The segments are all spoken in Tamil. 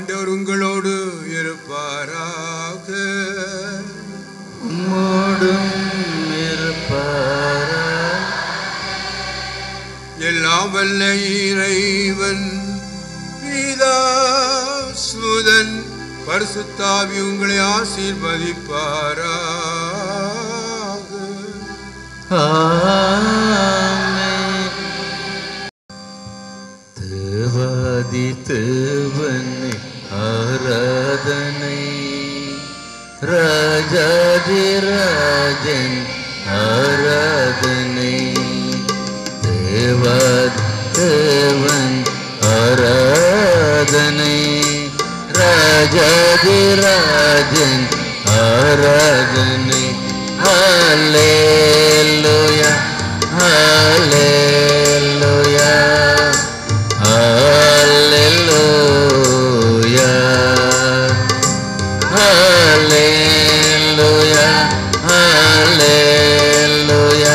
ஆண்டவர் உங்களோடு இருப்பாராக உம்மோடும் இருப்பாராக. எல்லாம் வல்ல இறைவன் பிதா சுதன் பரிசுத்தாவி உங்களை ஆசீர்வதிப்பாராக ஆமென். தேவாதி தேவனை ஆராதனை ராஜாதி ராஜன் ஆராதனை தேவாதி தேவன் ஆராதனை ராஜாதி ராஜன் ஆராதனை ஹalleluya ஹalleluya ஹalleluya ஹalleluya ஹalleluya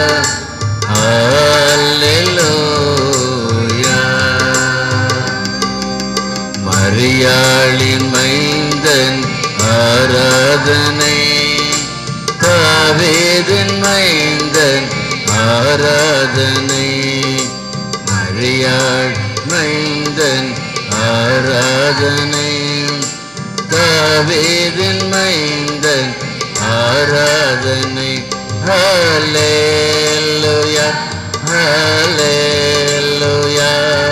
ஹalleluya மரியாளின் மைந்தன் ஆராதனை தாவீதின் மைந்தன் ஆராதனை மரியாள் மைந்தன் ஆராதனை தாவீதின் மைந்தன் ஆராதனை ஹalleluya ஹalleluya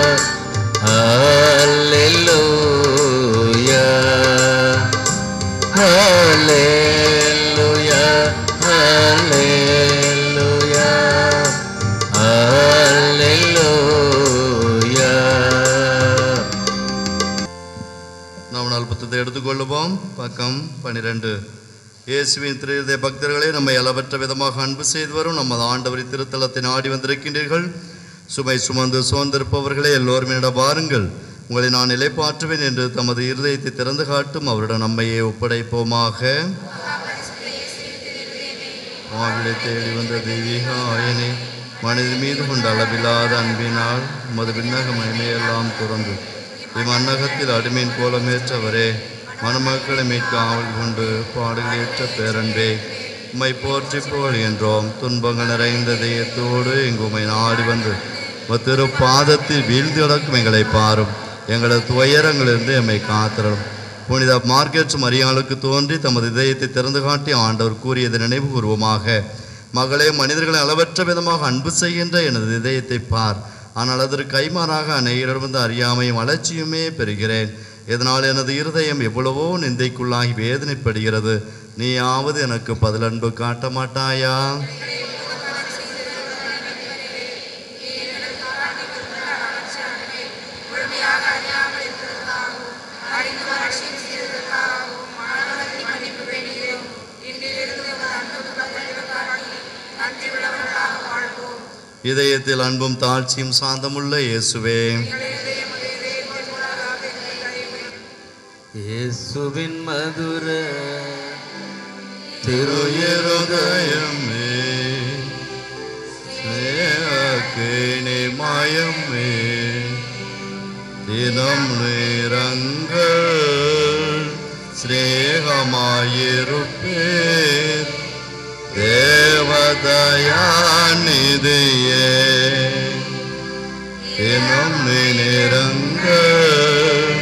ஹalleluya ஹalleluya ஹalleluya ஹalleluya நாம் நாள் புத்தகத்தை எடுத்துக்கொள்ளுவோம் பக்கம் பன்னிரெண்டு இயேசுவின் திருதய பக்தர்களே நம்மை அளவற்ற விதமாக அன்பு செய்து வரும் நமது ஆண்டவரின் திருத்தலத்தை நாடி வந்திருக்கின்றீர்கள் சுமை சுமந்து சோர்ந்திருப்பவர்களே எல்லோரும் என்னிடம் வாருங்கள் உங்களை நான் நிலைப்பாற்றுவேன் என்று தமது இருதயத்தை திறந்து காட்டும் அவரிடம் நம்மையே ஒப்படைப்போமாக ஆவிடை தேடி வந்த தெய்வீக ஆயனே மனித மீது கொண்ட அளவில்லாத அன்பினால் உமது விண்ணக மகிமையெல்லாம் துறந்து இம்மன்னகத்தில் அடிமையின் கோலமேற்றவரே மணமக்களை மீட்க ஆவல் கொண்டு பாடுகளேற்ற பேரன்பே உம்மை போற்றி புகழ்கின்றோம் துன்பங்கள் நிறைந்த தெய்யத்தோடு இங்கு உம்மை நாடி வந்து உமது திரு பாதத்தில் வீழ்ந்து கிடக்கும் எங்களை பாரும் எங்களது துயரங்களிலிருந்து எம்மை காத்திரும் புனித மார்க்கெட் மரியாளுக்கு தோன்றி தமது இதயத்தை திறந்து காட்டி ஆண்டவர் கூறியதை நினைவு கூறுவோமாக மகளே மனிதர்களை அளவற்ற விதமாக அன்பு செய்கின்ற எனது இதயத்தை பார் ஆனால் அதற்கு கைமாறாக அநேகரிடமிருந்து அறியாமையும் அலட்சியுமே பெறுகிறேன் இதனால் எனது இருதயம் எவ்வளவோ நிந்தைக்குள்ளாகி வேதனைப்படுகிறது நீயாவது எனக்கு பதில் அன்பு காட்ட மாட்டாயா இதயத்தில் அன்பும் தாழ்ச்சியும் சாந்தமுள்ள இயேசுவே இயேசுவின் மதுர திருயிருதயமே ஸ்நேகக்கிணி மயமே தினம் நிறங்கள் ஸ்நேகமாயிருப்பேர் தேவதயாநிதியே தினம் நிறங்கள்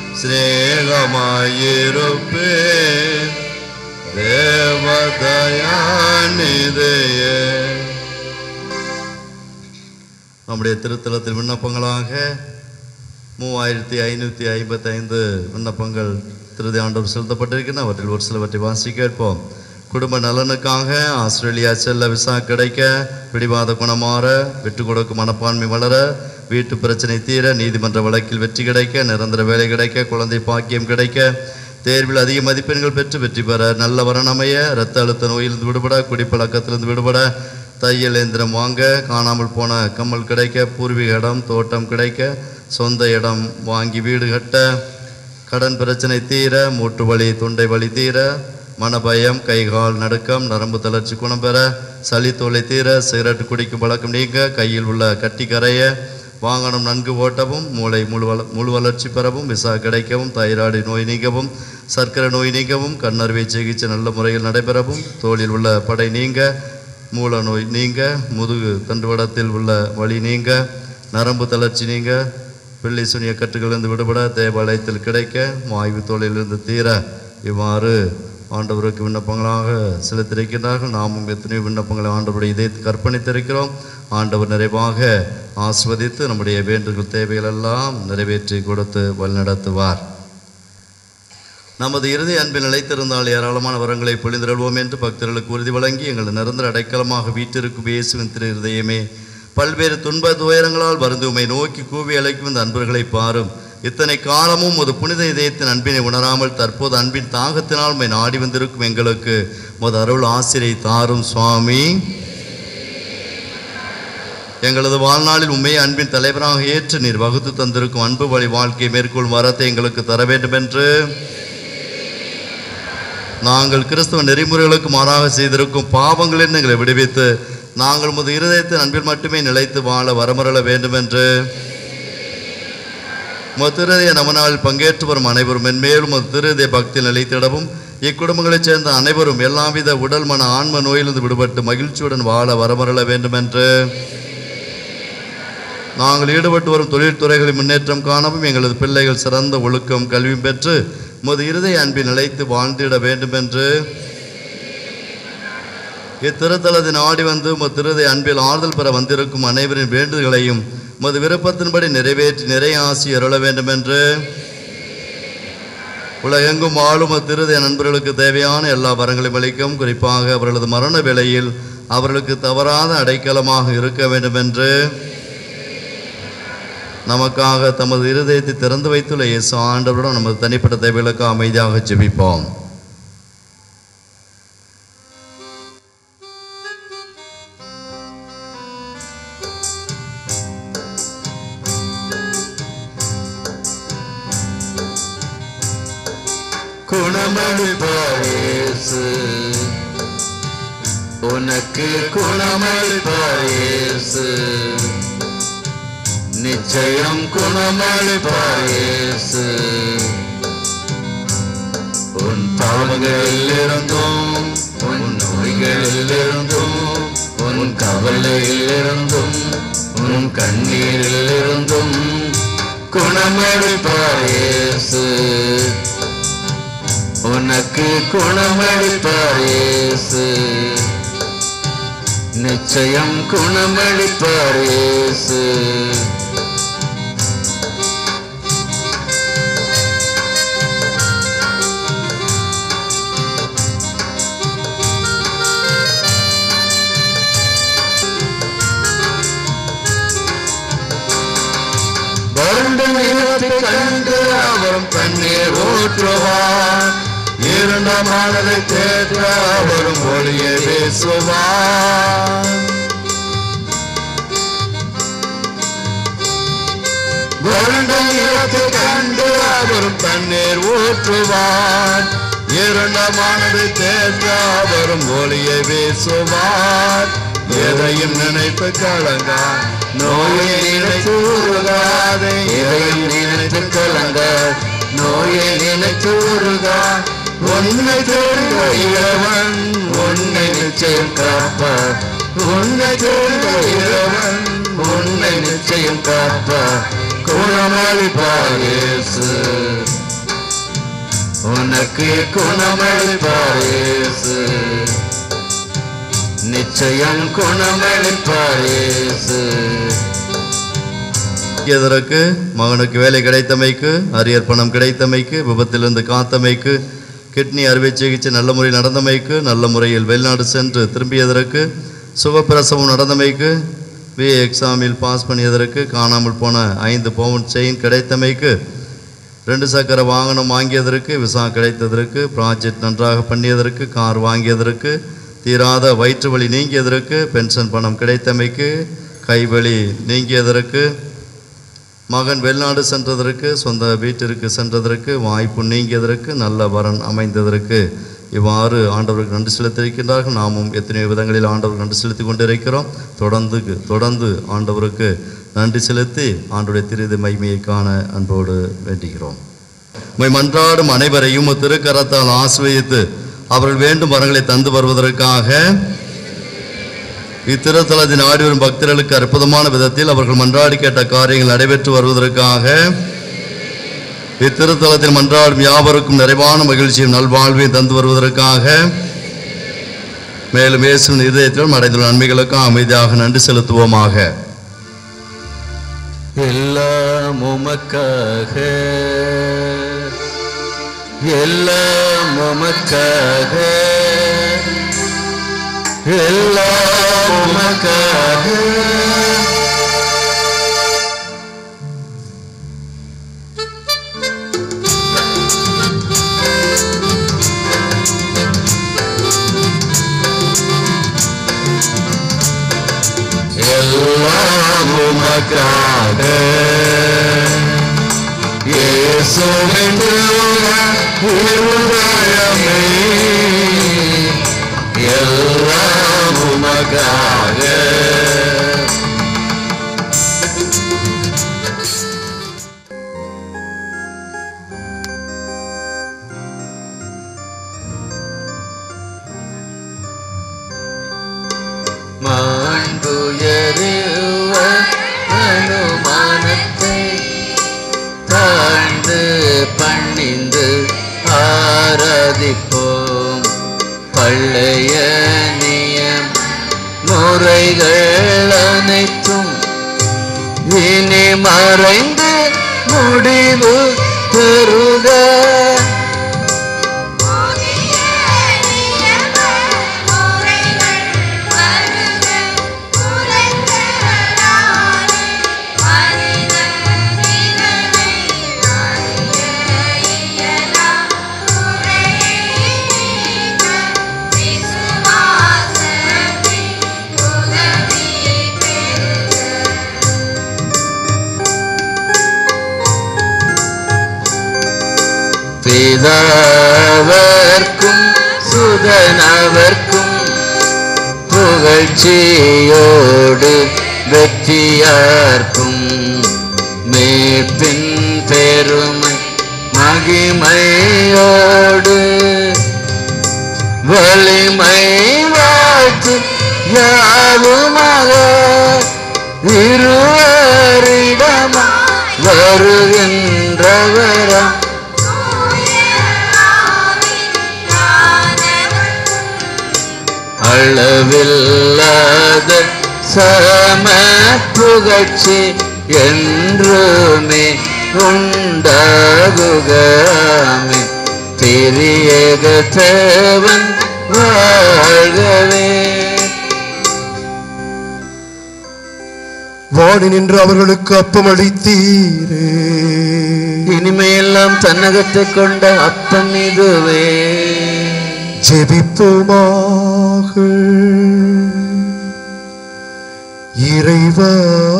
ஸ்நேகமாயிருப்பேர் தேவதயாநிதியே நம்முடைய திருத்தலத்தில் விண்ணப்பங்களாக மூவாயிரத்தி ஐநூற்றி ஐம்பத்தைந்து விண்ணப்பங்கள் திருதி ஆண்டவர் செலுத்தப்பட்டிருக்கின்றன அவற்றில் ஒரு சிலவற்றை வாசி கேட்போம் குடும்ப நலனுக்காக ஆஸ்திரேலியா செல்ல விசா கிடைக்க பிடிவாத குணமாற விட்டு கொடுக்கும் மனப்பான்மை வளர வீட்டு பிரச்சனை தீர நீதிமன்ற வழக்கில் வெற்றி கிடைக்க நிரந்தர வேலை கிடைக்க குழந்தை பாக்கியம் கிடைக்க தேர்வில் அதிக மதிப்பெண்கள் பெற்று வெற்றி பெற நல்ல வரன் அமைய இரத்த அழுத்த நோயிலிருந்து விடுபட குடிப்பழக்கத்திலிருந்து விடுபட தையல் இயந்திரம் வாங்க காணாமல் போன கம்மல் கிடைக்க பூர்வீக இடம் தோட்டம் கிடைக்க சொந்த இடம் வாங்கி வீடு கட்ட கடன் பிரச்சனை தீர மூட்டு வலி தொண்டை வலி தீர மனபயம் கைகால் நடுக்கம் நரம்பு தளர்ச்சி குணம் பெற சளி தொல்லை தீர சிகரெட் குடிக்கும் பழக்கம் நீங்க கையில் உள்ள கட்டி கரைய வாகனம் நன்கு ஓட்டவும் மூளை முழு வள முழு வளர்ச்சி பெறவும் விசா கிடைக்கவும் தைராய்டு நோய் நீங்கவும் சர்க்கரை நோய் நீங்கவும் கண்ணறுவை சிகிச்சை நல்ல முறையில் நடைபெறவும் தோளில் உள்ள படை நீங்க மூல நோய் நீங்க முதுகு தண்டுவடத்தில் உள்ள வலி நீங்க நரம்பு தளர்ச்சி நீங்க பிள்ளை சுனிய கட்டுகளிலிருந்து விடுபட தேவாலயத்தில் கிடைக்க வாய்வு தோளிலிருந்து தீர இவ்வாறு ஆண்டவருக்கு விண்ணப்பங்களாக செலுத்தியிருக்கிறார்கள் நாமும் எத்தனையோ விண்ணப்பங்களை ஆண்டவருடைய இதயத்துக்கு அர்ப்பணித்திருக்கிறோம் ஆண்டவர் நிறைவாக ஆஸ்வதித்து நம்முடைய வேண்டுகோள் தேவைகளெல்லாம் நிறைவேற்றி கொடுத்து வழிநடத்துவார் நமது இறுதி அன்பில் நிலைத்திருந்தால் ஏராளமான வரங்களை பொழிந்திருவோம் என்று பக்தர்களுக்கு உறுதி வழங்கி எங்கள் நிரந்தர அடைக்கலமாக வீட்டிற்கும் இயேசுவின் திரு இருதயமே பல்வேறு துன்ப துயரங்களால் வருந்து உம்மை நோக்கி கூவி அழைக்கும் இந்த அன்பர்களை பாரும் இத்தனை காலமும் ஒரு புனித இதயத்தின் அன்பினை உணராமல் தற்போது அன்பின் தாகத்தினால் உம்மை நாடி வந்திருக்கும் எங்களுக்கு முத அருள் ஆசிரியை தாரும் சுவாமி எங்களது வாழ்நாளில் உண்மையை அன்பின் தலைவராக ஏற்று நீர் வகுத்து தந்திருக்கும் அன்பு வழி வாழ்க்கையை மேற்கொள்ளும் வரத்தை எங்களுக்கு தர வேண்டும் என்று நாங்கள் கிறிஸ்தவ நெறிமுறைகளுக்கு மாறாக செய்திருக்கும் பாவங்களில் எங்களை விடுவித்து நாங்கள் உமது இருதயத்தின் அன்பில் மட்டுமே நிலைத்து வாழ வரமருள வேண்டும் என்று உமது திருதய நமனால் பங்கேற்று வரும் அனைவரும் மென்மேலும் உமது திருதய பக்தி நிலைத்திடவும் இக்குடும்பங்களைச் சேர்ந்த அனைவரும் எல்லாவித உடல் மன ஆன்ம நோயிலிருந்து விடுபட்டு மகிழ்ச்சியுடன் வாழ வரமருள வேண்டும் என்று நாங்கள் ஈடுபட்டு வரும் தொழில்துறைகளில் முன்னேற்றம் காணவும் எங்களது பிள்ளைகள் சிறந்த ஒழுக்கம் கல்வி பெற்று உமது இருதய அன்பில் நிலைத்து வாழ்ந்திட வேண்டும் என்று இத்திருத்தலத்தின் ஆடி வந்து உமது திருதை அன்பில் ஆறுதல் பெற வந்திருக்கும் அனைவரின் வேண்டுதல்களையும் உமது விருப்பத்தின்படி நிறைவேற்றி நிறைய ஆசி அருள வேண்டும் என்று உலகெங்கும் வாழும் திருதய நண்பர்களுக்கு தேவையான எல்லா வரங்களையும் அளிக்கவும் குறிப்பாக அவர்களது மரண வேளையில் அவர்களுக்கு தவறாத அடைக்கலமாக இருக்க வேண்டும் என்று நமக்காக தமது இருதயத்தை திறந்து வைத்துள்ள இயேசு ஆண்டவருடன் நமது தனிப்பட்ட தேவைகளுக்கு அமைதியாக ஜெபிப்போம் குணமளிப்பார் இயேசு உனக்கு குணமளிப்பார் இயேசு நிச்சயம் குணமளிப்பார் இயேசு உன் பாவங்களில் இருந்தும் உன் நோய்களில் இருந்தும் உன் கவலையில் இருந்தும் உன் கண்ணீரில் இருந்தும் குணமளிப்பார் இயேசு உனக்கு குணமளிப்பார் இயேசு நிச்சயம் குணமளிப்பார் இயேசு வருட நிலத்தை கண்டு அவரும் கண்ணீர் ஊற்றுவார் இருண்ட மனதை தேற்ற அவரும் ஒளியை வீசுவார் வருட நிலத்தை கண்டு அவரும் கண்ணீர் ஊற்றுவார் இருண்ட மனதை தேற்ற அவரும் ஒளியை வீசுவார் எதையும் நினைத்து கலங்கா நோயை நினைத்து உருகாதே எதையும் நினைத்து கலங்க நோயை நினைத்து உருகா உன்னை தேர்ந்த இளவன் உன்னை நிச்சயம் காப்பார் உன்னை தேர்ந்த இளவன் உன்னை நிச்சயம் காப்பார் குணமளிப்பார் இயேசு உனக்கு குணமளிப்பார் இயேசு நிச்சயம் குணமளிப்பார் இயேசு இதற்கு மகனுக்கு வேலை கிடைத்தமைக்கு அரியர் பணம் கிடைத்தமைக்கு விபத்திலிருந்து காத்தமைக்கு கிட்னி அறுவை சிகிச்சை நல்ல முறையில் நடந்தமைக்கு நல்ல முறையில் வெளிநாடு சென்று திரும்பியதற்கு சுகப்பிரசவம் நடந்தமைக்கு வி எக்ஸாமில் பாஸ் பண்ணியதற்கு காணாமல் போன ஐந்து பவுன் செயின் கிடைத்தமைக்கு ரெண்டு சக்கர வாகனம் வாங்கியதற்கு விசா கிடைத்ததற்கு ப்ராஜெக்ட் நன்றாக பண்ணியதற்கு கார் வாங்கியதற்கு தீராத வயிற்று வலி நீங்கியதற்கு பென்ஷன் பணம் கிடைத்தமைக்கு கைவலி நீங்கியதற்கு மகன் வெளிநாடு சென்றதற்கு சொந்த வீட்டிற்கு சென்றதற்கு வாய்ப்பு நீங்கியதற்கு நல்ல வரன் அமைந்ததற்கு இவ்வாறு ஆண்டவருக்கு நன்றி செலுத்தியிருக்கின்றார்கள் நாமும் எத்தனையோ விதங்களில் ஆண்டவருக்கு நன்றி செலுத்தி கொண்டிருக்கிறோம் தொடர்ந்து தொடர்ந்து ஆண்டவருக்கு நன்றி செலுத்தி ஆண்டுடைய திருது மைமையை காண அன்போடு வேண்டுகிறோம் உம்மை மன்றாடும் அனைவரையும் உமது திருக்கரத்தால் ஆசிர்வதித்து அவர்கள் வேண்டும் வரங்களை தந்து வருவதற்காக இத்திருத்தலத்தின் ஆடி வரும் பக்தர்களுக்கு அற்புதமான விதத்தில் அவர்கள் மன்றாடி கேட்ட காரியங்கள் நடைபெற்று வருவதற்காக இத்திருத்தலத்தில் மன்றாடும் யாவருக்கும் நிறைவான மகிழ்ச்சியும் நல்வாழ்வையும் தந்து வருவதற்காக மேலும் இயேசுவின் இதயத்தில் அடைந்துள்ள நன்மைகளுக்கும் அமைதியாக நன்றி செலுத்துவோமாக எல்லாம் உமக்காக எல்லாம் உமக்காக எல்லாம் உமக்காக எல்லாம் உமக்காக இயேசுவின் இருதயமே எல்லாம் உமக்காக மாண்புயருவ அனுமானத்தை தாழ்ந்து பணிந்து ஆராதிப்போம் பழைய நியம் முறைகள் அனைத்தும் இனி மறைந்து முடிவு பெறுக புதிய நியம முறைகள் வருக உலகளாலே மனிதன் இதனை அறிய இயலாம் குறையை நீக்க விசுவாசத்தின் உதவி பெறுக பிதாவர்க்கும் சுதனவர்க்கும் புகழ்ச்சியோடு வெற்றியார்க்கும் மேற்பின் பெருமை மகிமையோடு வலிமை வாழ்த்து யாருமாக இருவரிடமா வருகின்றவரா தூய ஆவியானவர்க்கும் அளவில்லாத சம புகழ்ச்சி என்றுமே உண்டாகுகாமே பெரியக தேவன் வாழ்கவே வாடி நின்று அவர்களுக்கு அப்பம் அளித்தீரே இனிமையெல்லாம் தன்னகத்தை கொண்ட அப்பம் இதுவே ஜெபிப்போமாக இறைவா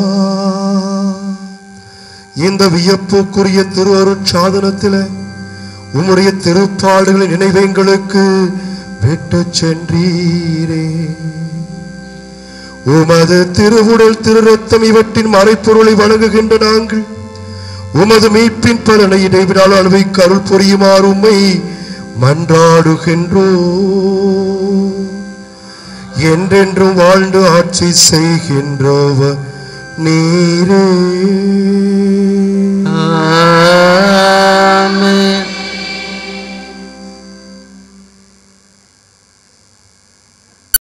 இந்த வியப்புக்குரிய திரு அருட்சாதனத்தில உம்முடைய திருப்பாடுகளின் நினைவெங்களுக்கு விட்டு சென்றீரே உமது திருவுடல் திரு ரத்தம் இவற்றின் மறைப்பொருளை வழங்குகின்ற நாங்கள் உமது மீட்பின் பலனை இடைவிடால் அனுபவிக்க அருள் புரியுமாறு உம்மை மன்றாடுகின்றோ என்றென்றும் வாழ்ந்து ஆட்சி செய்கின்றவர் நீரே